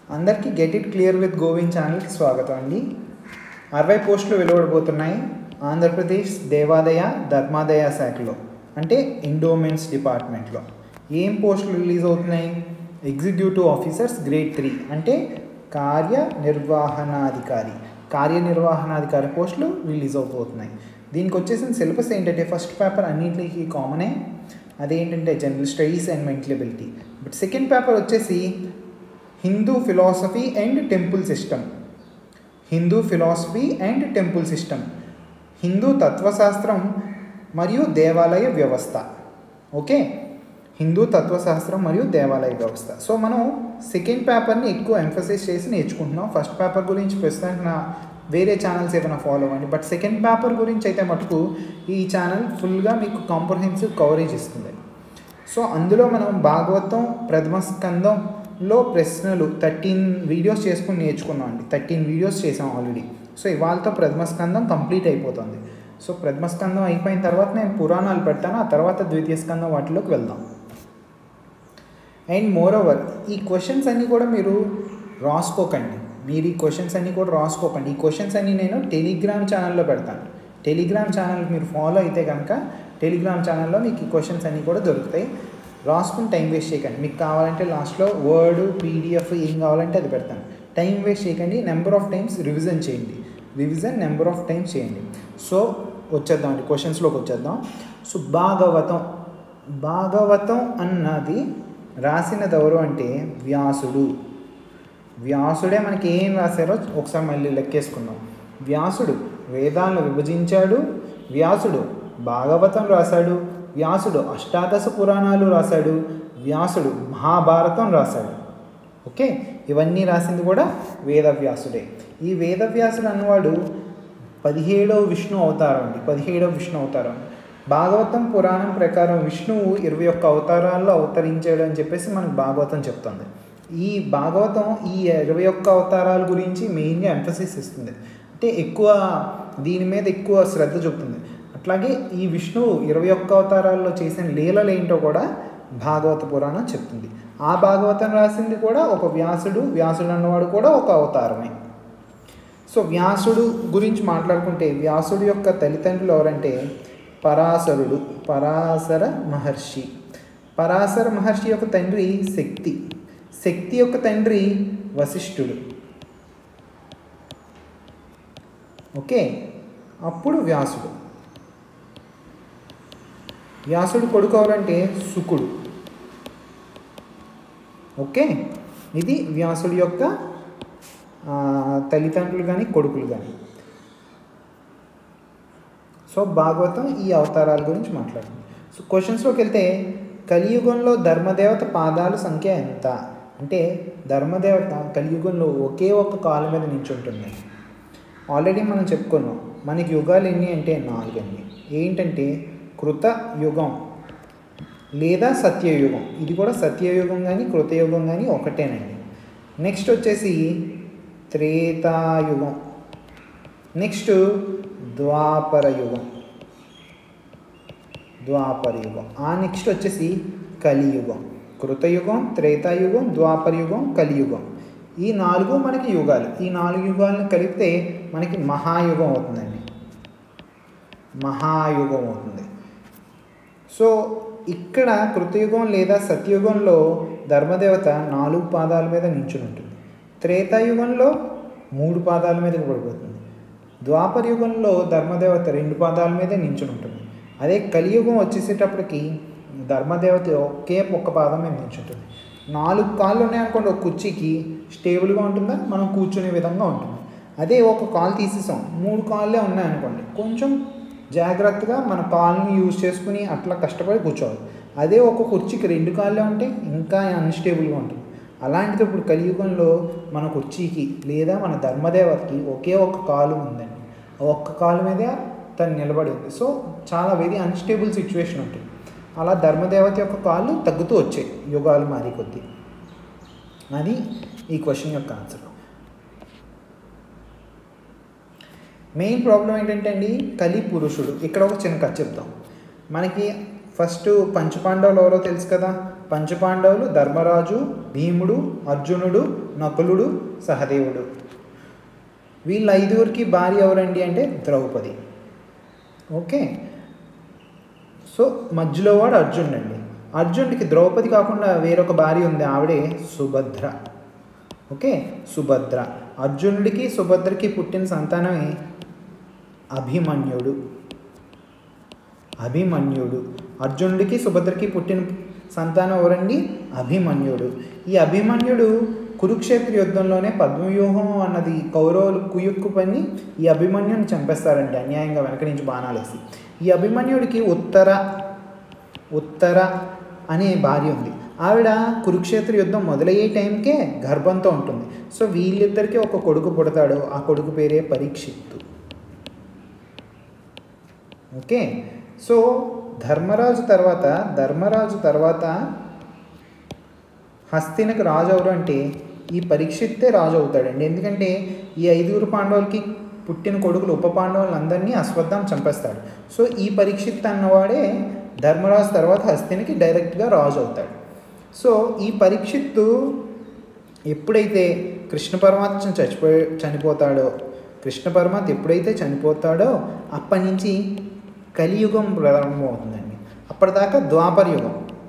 అందరికీ get it clear with Govind ఛానల్కి స్వాగతం అండి అరవై పోస్టులు వెలువడబోతున్నాయి ఆంధ్రప్రదేశ్ దేవాదాయ ధర్మాదాయ శాఖలో అంటే ఎండోమెంట్స్ డిపార్ట్మెంట్లో ఏం పోస్టులు రిలీజ్ అవుతున్నాయి ఎగ్జిక్యూటివ్ ఆఫీసర్స్ గ్రేడ్ త్రీ అంటే కార్యనిర్వహణాధికారి కార్యనిర్వహణాధికారి పోస్టులు రిలీజ్ అవబోతున్నాయి దీనికి వచ్చేసిన సిలబస్ ఏంటంటే ఫస్ట్ పేపర్ అన్నింటికి కామనే అదేంటంటే general studies and mental ability but second paper వచ్చేసి Hindu philosophy and temple system Hindu philosophy and temple system Hindu తత్వశాస్త్రం మరియు దేవాలయ వ్యవస్థ ఓకే హిందూ తత్వశాస్త్రం మరియు దేవాలయ వ్యవస్థ సో మనం సెకండ్ పేపర్ని ఎక్కువ ఎంఫసైజ్ చేసి నేర్చుకుంటున్నాం ఫస్ట్ పేపర్ గురించి ప్రస్తుతానికి నా వేరే ఛానల్స్ ఏమైనా ఫాలో అవ్వండి బట్ సెకండ్ పేపర్ గురించి అయితే మటుకు ఈ ఛానల్ ఫుల్గా మీకు కాంప్రహెన్సివ్ కవరేజ్ ఇస్తుంది సో అందులో మనం భాగవతం ప్రథమ స్కందంలో ప్రశ్నలు థర్టీన్ వీడియోస్ చేసుకుని నేర్చుకున్నాం అండి థర్టీన్ వీడియోస్ చేసాం ఆల్రెడీ సో ఇవాళతో ప్రథమ స్కందం కంప్లీట్ అయిపోతుంది సో ప్రథమ స్కందం అయిపోయిన తర్వాత నేను పురాణాలు పెడతాను ఆ తర్వాత ద్వితీయ స్కందం వాటిలోకి వెళ్దాం అండ్ మోర్ ఓవర్ ఈ క్వశ్చన్స్ అన్నీ కూడా మీరు రాసుకోకండి మీరు ఈ క్వశ్చన్స్ అన్నీ కూడా రాసుకోకండి ఈ క్వశ్చన్స్ అన్నీ నేను టెలిగ్రామ్ ఛానల్లో పెడతాను టెలిగ్రామ్ ఛానల్ మీరు ఫాలో అయితే కనుక టెలిగ్రామ్ ఛానల్లో మీకు ఈ క్వశ్చన్స్ అన్నీ కూడా దొరుకుతాయి రాసుకుని టైం వేస్ట్ చేయకండి మీకు కావాలంటే లాస్ట్లో వర్డ్ పీడిఎఫ్ ఏం కావాలంటే అది పెడతాను టైం వేస్ట్ చేయకండి నెంబర్ ఆఫ్ టైమ్స్ రివిజన్ చేయండి రివిజన్ నెంబర్ ఆఫ్ టైమ్స్ చేయండి సో వచ్చేద్దాం అండి క్వశ్చన్స్లోకి వచ్చేద్దాం సో భాగవతం భాగవతం అన్నది రాసినది ఎవరు అంటే వ్యాసుడు వ్యాసుడే మనకి ఏం రాశారో ఒకసారి మళ్ళీ లెక్కేసుకుందాం వ్యాసుడు వేదాలను విభజించాడు వ్యాసుడు భాగవతం రాశాడు వ్యాసుడు అష్టాదశ పురాణాలు రాశాడు వ్యాసుడు మహాభారతం రాశాడు ఓకే ఇవన్నీ రాసింది కూడా వేదవ్యాసుడే ఈ వేదవ్యాసుడు అన్నవాడు పదిహేడవ విష్ణు అవతారం అండి పదిహేడవ విష్ణు అవతారం భాగవతం పురాణం ప్రకారం విష్ణువు ఇరవై ఒక్క అవతారాల్లో అవతరించాడు అని చెప్పేసి మనకు భాగవతం చెప్తుంది ఈ భాగవతం ఈ ఇరవై ఒక్క అవతారాల గురించి మెయిన్గా ఎంఫసిస్ ఇస్తుంది అంటే ఎక్కువ దీని మీద ఎక్కువ శ్రద్ధ చూపుతుంది అట్లాగే ఈ విష్ణువు ఇరవై ఒక్క అవతారాల్లో చేసిన లీలలు ఏంటో కూడా భాగవత పురాణం చెప్తుంది ఆ భాగవతం రాసింది కూడా ఒక వ్యాసుడు వ్యాసుడు అన్నవాడు కూడా ఒక అవతారమే సో వ్యాసుడు గురించి మాట్లాడుకుంటే వ్యాసుడు యొక్క తల్లిదండ్రులు ఎవరంటే పరాశరుడు పరాశర మహర్షి పరాశర మహర్షి యొక్క తండ్రి శక్తి శక్తి యొక్క తండ్రి వశిష్ఠుడు ఓకే అప్పుడు వ్యాసుడు వ్యాసుడు కొడుకు ఎవరంటే సుకుడు ఓకే ఇది వ్యాసుడి యొక్క తల్లిదండ్రులు కానీ కొడుకులు కానీ సో భాగవతం ఈ అవతారాల గురించి మాట్లాడుతుంది సో క్వశ్చన్స్లోకి వెళ్తే కలియుగంలో ధర్మదేవత పాదాల సంఖ్య ఎంత అంటే ధర్మదేవత కలియుగంలో ఒకే ఒక్క కాలు మీద నించుంటుంది ఆల్రెడీ మనం చెప్పుకున్నాం మనకి యుగాలు ఎన్ని అంటే నాలుగు అండి ఏంటంటే కృత యుగం లేదా సత్యయుగం ఇది కూడా సత్యయుగం కానీ కృతయుగం కానీ ఒకటేనండి నెక్స్ట్ వచ్చేసి త్రేతాయుగం నెక్స్ట్ ద్వాపర యుగం ద్వాపర యుగం ఆ నెక్స్ట్ వచ్చేసి కలియుగం కృతయుగం త్రేతాయుగం ద్వాపర యుగం కలియుగం ఈ నాలుగు మనకి యుగాలు ఈ నాలుగు యుగాలను కలిపితే మనకి మహాయుగం అవుతుందండి మహాయుగం అవుతుంది సో ఇక్కడ కృతయుగం లేదా సత్యయుగంలో ధర్మదేవత నాలుగు పాదాల మీద నించుని ఉంటుంది త్రేతాయుగంలో మూడు పాదాల మీద పడిపోతుంది ద్వాపర యుగంలో ధర్మదేవత రెండు పాదాల మీదే నించుని ఉంటుంది అదే కలియుగం వచ్చేసేటప్పటికి ధర్మదేవత ఒకే ఒక్క పాదం మీద నించుంటుంది నాలుగు కాళ్ళు ఉన్నాయనుకోండి ఒక కుర్చీకి స్టేబుల్గా ఉంటుందా మనం కూర్చునే విధంగా ఉంటుంది అదే ఒక కాలు తీసేసాం మూడు కాళ్ళే ఉన్నాయనుకోండి కొంచెం జాగ్రత్తగా మన కాల్ని యూజ్ చేసుకుని అట్లా కష్టపడి కూర్చోవాలి అదే ఒక కుర్చీకి రెండు కాళ్ళే ఉంటే ఇంకా అన్స్టేబుల్గా ఉంటుంది అలాంటిది ఇప్పుడు కలియుగంలో మన కుర్చీకి లేదా మన ధర్మదేవతకి ఒకే ఒక కాలు ఉందండి ఆ ఒక్క కాలు మీద తను నిలబడి ఉంది సో చాలా వెరీ అన్స్టేబుల్ సిచ్యువేషన్ ఉంటుంది అలా ధర్మదేవత యొక్క కాళ్ళు తగ్గుతూ వచ్చాయి యుగాలు మారి కొద్దీ అది ఈ క్వశ్చన్ యొక్క ఆన్సర్ మెయిన్ ప్రాబ్లం ఏంటంటే అండి కలి పురుషుడు ఇక్కడ ఒక చిన్న కథ చెప్తాం మనకి ఫస్ట్ పంచపాండవులు ఎవరో తెలుసు కదా పంచపాండవులు ధర్మరాజు భీముడు అర్జునుడు నకులుడు సహదేవుడు వీళ్ళ ఐదుగురికి భార్య ఎవరండి అంటే ద్రౌపది ఓకే సో మధ్యలో వాడు అర్జునుడు అండి అర్జునుడికి ద్రౌపది కాకుండా వేరొక భార్య ఉంది ఆవిడే సుభద్ర ఓకే సుభద్ర అర్జునుడికి సుభద్రకి పుట్టిన సంతానమే అభిమన్యుడు అభిమన్యుడు అర్జునుడికి సుభద్రకి పుట్టిన సంతానం ఎవరండి అభిమన్యుడు ఈ అభిమన్యుడు కురుక్షేత్ర యుద్ధంలోనే పద్మవ్యూహం అన్నది కౌరవులు కుయుక్కు పని ఈ అభిమన్యుని చంపేస్తారండి అన్యాయంగా వెనక నుంచి బాణాలేసి ఈ అభిమన్యుడికి ఉత్తర ఉత్తర అనే భార్య ఉంది ఆవిడ కురుక్షేత్ర యుద్ధం మొదలయ్యే టైంకే గర్భంతో ఉంటుంది సో వీళ్ళిద్దరికీ ఒక కొడుకు పుడతాడు ఆ కొడుకు పేరే పరీక్షిత్తు ఓకే సో ధర్మరాజు తర్వాత ధర్మరాజు తర్వాత హస్తినకు రాజు ఎవరు అంటే ఈ పరీక్షిత్తే రాజు అవుతాడండి ఎందుకంటే ఈ ఐదుగురు పాండవులకి పుట్టిన కొడుకులు ఉప పాండవులందరినీ అశ్వత్థం చంపేస్తాడు సో ఈ పరీక్షిత్ అన్నవాడే ధర్మరాజు తర్వాత హస్తినికి డైరెక్ట్గా రాజు అవుతాడు సో ఈ పరీక్షిత్తు ఎప్పుడైతే కృష్ణ పరమాత్మ చచ్చిపోయి చనిపోతాడో కృష్ణ పరమాత్మ ఎప్పుడైతే చనిపోతాడో అప్పటి నుంచి కలియుగం ప్రారంభమవుతుందండి అప్పటిదాకా ద్వాపర యుగం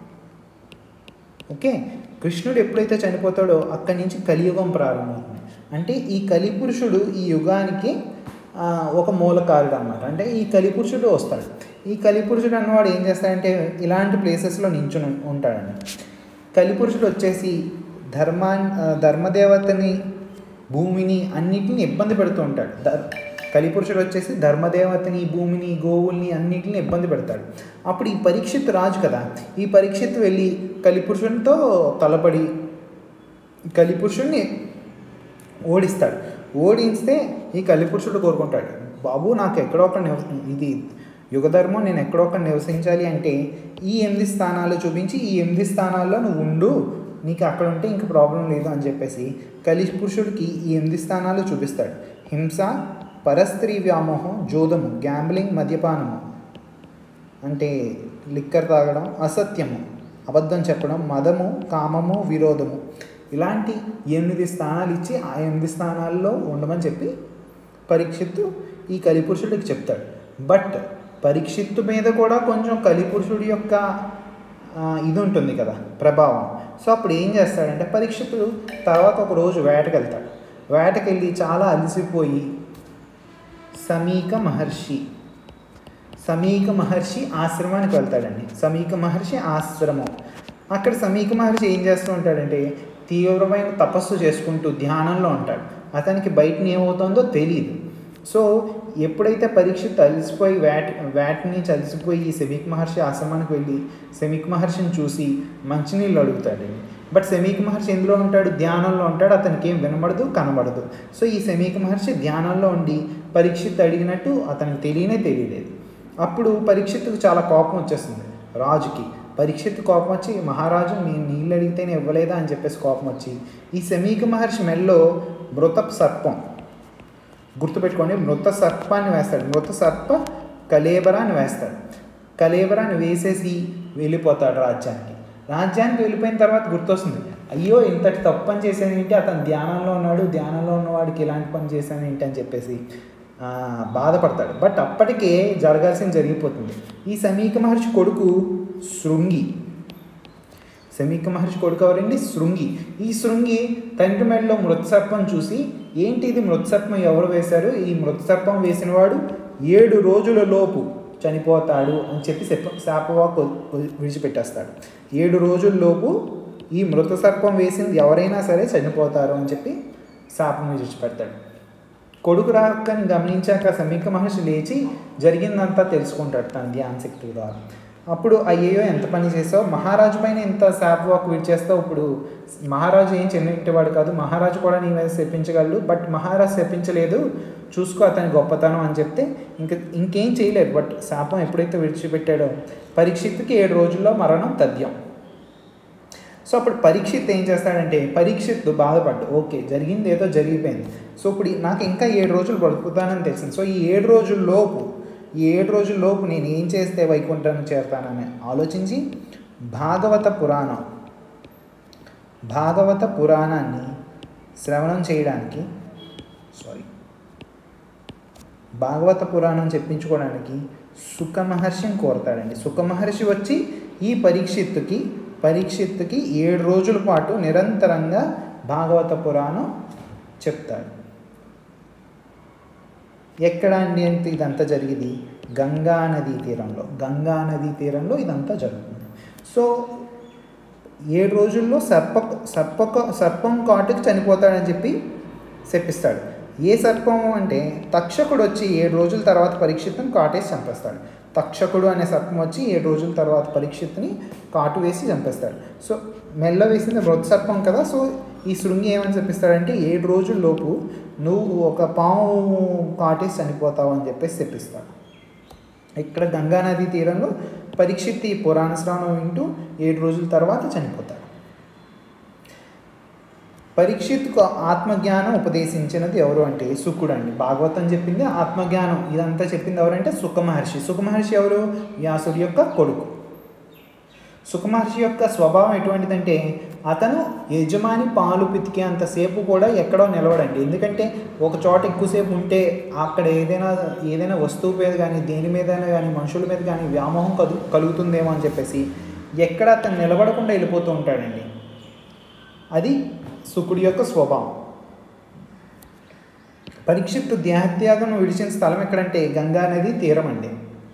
ఓకే కృష్ణుడు ఎప్పుడైతే చనిపోతాడో అక్కడి నుంచి కలియుగం ప్రారంభమవుతుంది అంటే ఈ కలిపురుషుడు ఈ యుగానికి ఆ, ఒక మూలకారుడు అన్నమాట అంటే ఈ కలిపురుషుడు వస్తాడు ఈ కలిపురుషుడు అన్నవాడు ఏం చేస్తాడంటే ఇలాంటి ప్లేసెస్లో నించుని ఉంటాడండి కలిపురుషుడు వచ్చేసి ధర్మా ఆ, ధర్మదేవతని భూమిని అన్నిటిని ఇబ్బంది పెడుతూ ఉంటాడు ధర్ కలిపురుషుడు వచ్చేసి ధర్మదేవతని భూమిని గోవుల్ని అన్నిటిని ఇబ్బంది పెడతాడు అప్పుడు ఈ పరీక్షిత్ రాజు కదా ఈ పరీక్షిత్ వెళ్ళి కలిపురుషునితో తలపడి కలిపురుషుణ్ణి ఓడిస్తాడు ఓడిస్తే ఈ కలిపురుషుడు కోరుకుంటాడు బాబు నాకు ఎక్కడో ఒక నివ ఇది యుగధర్మం నేను ఎక్కడో ఒక నివసించాలి అంటే ఈ ఎనిమిది స్థానాలు చూపించి ఈ ఎనిమిది స్థానాల్లో నువ్వు ఉండు నీకు అక్కడ ఉంటే ఇంక ప్రాబ్లం లేదు అని చెప్పేసి కలిపురుషుడికి ఈ ఎనిమిది స్థానాలు చూపిస్తాడు హింస పరస్త్రీ వ్యామోహం జోదము గ్యాంబ్లింగ్ మద్యపానము అంటే లిక్కర్ తాగడం అసత్యము అబద్ధం చెప్పడం మదము కామము విరోధము ఇలాంటి ఎనిమిది స్థానాలు ఇచ్చి ఆ ఎనిమిది స్థానాల్లో ఉండమని చెప్పి పరీక్షిత్తు ఈ కలిపురుషుడికి చెప్తాడు బట్ పరీక్షిత్తు మీద కూడా కొంచెం కలిపురుషుడి యొక్క ఆ, ఇది ఉంటుంది కదా ప్రభావం సో అప్పుడు ఏం చేస్తాడంటే పరీక్షితుడు తర్వాత ఒక రోజు వేటకి వెళ్తాడు వేటకి వెళ్ళి చాలా అలసిపోయి సమీక మహర్షి సమీక మహర్షి ఆశ్రమానికి వెళ్తాడండి సమీక మహర్షి ఆశ్రమం అక్కడ సమీక మహర్షి ఏం చేస్తూ ఉంటాడంటే తీవ్రమైన తపస్సు చేసుకుంటూ ధ్యానంలో ఉంటాడు అతనికి బయటని ఏమవుతుందో తెలియదు సో ఎప్పుడైతే పరీక్షిత్ అలసిపోయి వేట వేటని చలిసిపోయి ఈ సెమీక్ మహర్షి ఆశ్రమానికి వెళ్ళి సెమీక్ మహర్షిని చూసి మంచినీళ్ళు అడుగుతాడండి బట్ సెమీక్ మహర్షి ఎందులో ఉంటాడు ధ్యానంలో ఉంటాడు అతనికి ఏం వినబడదు కనబడదు సో ఈ సెమీక్ మహర్షి ధ్యానంలో ఉండి పరీక్షిత్ అడిగినట్టు అతనికి తెలియనే తెలియలేదు అప్పుడు పరీక్షిత్తుకు చాలా కోపం వచ్చేస్తుంది రాజుకి పరీక్షిత్ కోపం వచ్చి మహారాజు నేను నీళ్ళు అడిగితేనే ఇవ్వలేదా అని చెప్పేసి కోపం వచ్చి ఈ సమీక మహర్షి మెల్లో మృత సర్పం గుర్తుపెట్టుకోండి మృత సర్పాన్ని వేస్తాడు మృత సర్ప కలేబరాన్ని వేస్తాడు కలేబరాన్ని వేసేసి వెళ్ళిపోతాడు రాజ్యానికి రాజ్యానికి వెళ్ళిపోయిన తర్వాత గుర్తొస్తుంది అయ్యో ఇంతటి తప్పు పని చేశాను ఏంటి అతను ధ్యానంలో ఉన్నాడు ధ్యానంలో ఉన్నవాడికి ఇలాంటి పని చేశాను ఏంటి అని చెప్పేసి ఆ, బాధపడతాడు బట్ అప్పటికే జరగాల్సింది జరిగిపోతుంది ఈ సమీక మహర్షి కొడుకు శృంగి సమీక మహర్షి కొడుకు ఎవరండి శృంగి ఈ శృంగి తండ్రి మెడలో మృతసర్పం చూసి ఏంటి ఇది మృతసర్పం ఎవరు వేశారు ఈ మృతసర్పం వేసినవాడు ఏడు రోజుల లోపు చనిపోతాడు అని చెప్పి శప శాపవాక్ విడిచిపెట్టేస్తాడు ఏడు రోజుల లోపు ఈ మృత సర్పం వేసింది ఎవరైనా సరే చనిపోతారు అని చెప్పి శాపం విడిచిపెడతాడు కొడుకు రాకని గమనించాక సమీక మహర్షి లేచి జరిగిందంతా తెలుసుకుంటాడు తన ధ్యాన శక్తి ద్వారా అప్పుడు అయ్యయ్యో ఎంత పని చేసావు మహారాజు పైన ఎంత శాప్ వాక్ విడిచేస్తావు ఇప్పుడు మహారాజు ఏం చెందినవాడు కాదు మహారాజు కూడా నీ మీద శపించగలడు బట్ మహారాజు శపించలేదు చూసుకో అతని గొప్పతనం అని చెప్తే ఇంక ఇంకేం చేయలేదు బట్ శాపం ఎప్పుడైతే విడిచిపెట్టాడో పరీక్షిత్తుకి ఏడు రోజుల్లో మరణం తథ్యం సో అప్పుడు పరీక్షిత్ ఏం చేస్తాడంటే పరీక్షిత్ బాధపడ్డు ఓకే జరిగింది ఏదో జరిగిపోయింది సో ఇప్పుడు నాకు ఇంకా ఏడు రోజులు బ్రతుకుతానని తెలిసింది సో ఈ ఏడు రోజుల లోపు ఈ ఏడు రోజుల లోపు నేను ఏం చేస్తే వైకుంఠానికి చేరతానని ఆలోచించి భాగవత పురాణం భాగవత పురాణాన్ని శ్రవణం చేయడానికి సారీ భాగవత పురాణం చెప్పించుకోవడానికి సుఖ మహర్షిని కోరతాడండి సుఖ మహర్షి వచ్చి ఈ పరీక్షిత్తుకి పరీక్షిత్తుకి ఏడు రోజుల పాటు నిరంతరంగా భాగవత పురాణం చెప్తాడు ఎక్కడ అండి అంటే ఇదంతా జరిగింది గంగా నదీ తీరంలో గంగా నదీ తీరంలో ఇదంతా జరుగుతుంది సో ఏడు రోజుల్లో సర్ప సర్పక సర్పం కాటుకు చనిపోతాడని చెప్పి శపిస్తాడు ఏ సర్పం అంటే తక్షకుడు వచ్చి ఏడు రోజుల తర్వాత పరీక్షిత్తుని కాటేసి చంపేస్తాడు తక్షకుడు అనే సర్పం వచ్చి ఏడు రోజుల తర్వాత పరీక్షిత్తుని కాటు వేసి చంపేస్తాడు సో మెల్ల వేసింది మృత సర్పం కదా సో ఈ శృంగి ఏమని చెప్పిస్తాడంటే ఏడు రోజుల లోపు నువ్వు ఒక పాము కాటేసి చనిపోతావు అని చెప్పేసి చెప్పిస్తాడు ఇక్కడ గంగానది తీరంలో పరీక్షిత్ ఈ పురాణ శ్రవణం వింటూ ఏడు రోజుల తర్వాత చనిపోతాడు పరీక్షిత్కు ఆత్మజ్ఞానం ఉపదేశించినది ఎవరు అంటే సుకుడు అండి భాగవతం చెప్పింది ఆత్మజ్ఞానం ఇదంతా చెప్పింది ఎవరంటే సుఖమహర్షి సుఖమహర్షి ఎవరు వ్యాసుడి యొక్క కొడుకు సుఖమహర్షి యొక్క స్వభావం ఎటువంటిదంటే అతను యజమాని పాలు పితికే అంతసేపు కూడా ఎక్కడో నిలవడండి ఎందుకంటే ఒక చోట ఎక్కువసేపు ఉంటే అక్కడ ఏదైనా ఏదైనా వస్తువు మీద కానీ దేని మీద కానీ మనుషుల మీద కానీ వ్యామోహం కలు కలుగుతుందేమో అని చెప్పేసి ఎక్కడ అతను నిలబడకుండా వెళ్ళిపోతూ ఉంటాడండి అది శుకుడి యొక్క స్వభావం పరీక్షిత్తు దేహత్యాగం విడిచిన స్థలం ఎక్కడంటే గంగా నది తీరం అండి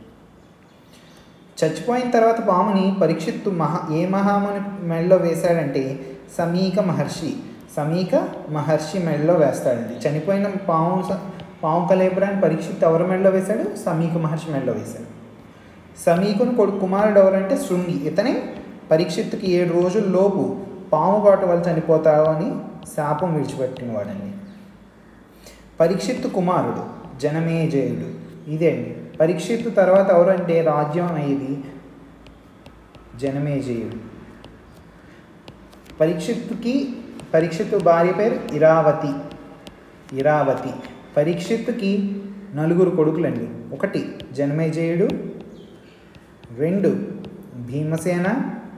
చచ్చిపోయిన తర్వాత పాముని పరీక్షిత్తు మహా ఏ మహాముని మెడలో వేశాడంటే సమీక మహర్షి సమీక మహర్షి మెడలో వేస్తాడండి చనిపోయిన పాము స- పాము కలేబరాన్ని పరీక్షిత్తు ఎవరి మెడలో వేశాడు సమీక మహర్షి మెడలో వేశాడు సమీకుని కొడుకు కుమారుడు ఎవరంటే శృంగి ఇతనే పరీక్షిత్తుకి ఏడు రోజుల లోపు పాము కాటు వల్ల చనిపోతాడు అని శాపం విడిచిపెట్టినవాడండి పరీక్షిత్తు కుమారుడు జనమేజయుడు ఇదే అండి పరీక్షిత్తు తర్వాత ఎవరంటే రాజ్యం అయ్యేది జనమేజయుడు పరీక్షిత్తుకి పరీక్షిత్తు భార్య పేరు ఇరావతి ఇరావతి పరీక్షిత్తుకి నలుగురు కొడుకులండి ఒకటి జనమేజయుడు రెండు భీమసేన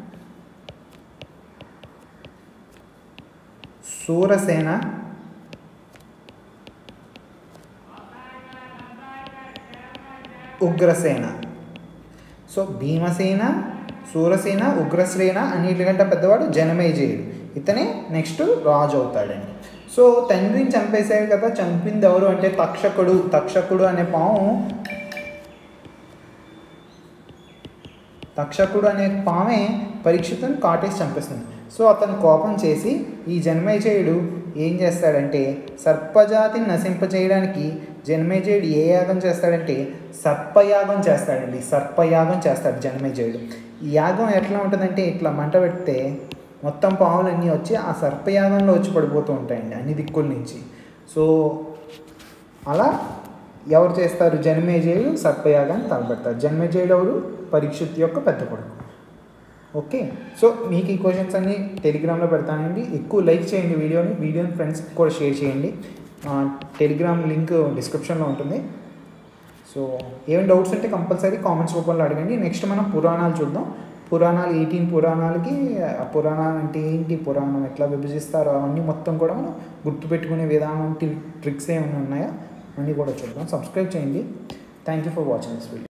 సూరసేన ఉగ్రసేన సో భీమసేన సూరసేన ఉగ్రసేన అన్నిటికంటే పెద్దవాడు జనమేజయుడు ఇతనే నెక్స్ట్ రాజు అవుతాడండి సో తండ్రిని చంపేశాడు కదా చంపింది ఎవరు అంటే తక్షకుడు తక్షకుడు అనే పాము తక్షకుడు అనే పామే పరీక్షితుని కాటేసి చంపేస్తుంది సో అతను కోపం చేసి ఈ జన్మేజయుడు ఏం చేస్తాడంటే సర్పజాతిని నశింపజేయడానికి జన్మేజయుడు ఏ యాగం చేస్తాడంటే సర్పయాగం చేస్తాడండి సర్పయాగం చేస్తాడు జన్మేజయుడు ఈ యాగం ఎట్లా ఉంటుందంటే ఇట్లా మంట పెడితే మొత్తం పాములన్నీ వచ్చి ఆ సర్పయాగంలో వచ్చి పడిపోతూ ఉంటాయండి అన్ని దిక్కుల నుంచి సో అలా ఎవరు చేస్తారు జన్మేజయుడు సర్పయాగాన్ని తలపెడతారు జన్మేజయుడు ఎవరు పరీక్షిత్ యొక్క పెద్ద కొడుకు ఓకే సో మీకు ఈ క్వశ్చన్స్ అన్ని టెలిగ్రామ్లో పెడతానండి ఎక్కువ లైక్ చేయండి వీడియోని వీడియోని ఫ్రెండ్స్కి కూడా షేర్ చేయండి ఆ, టెలిగ్రామ్ లింక్ డిస్క్రిప్షన్లో ఉంటుంది సో ఏం డౌట్స్ ఉంటే కంపల్సరీ కామెంట్స్ రూపంలో అడగండి నెక్స్ట్ మనం పురాణాలు చూద్దాం పురాణాలు ఎయిటీన్ పురాణాలకి ఆ పురాణాలు అంటే ఏంటి పురాణం ఎట్లా విభజిస్తారో అవన్నీ మొత్తం కూడా మనం గుర్తుపెట్టుకునే విధానం ట్రిక్స్ ఏమైనా ఉన్నాయో అన్నీ కూడా చూద్దాం సబ్స్క్రైబ్ చేయండి thank you for watching this video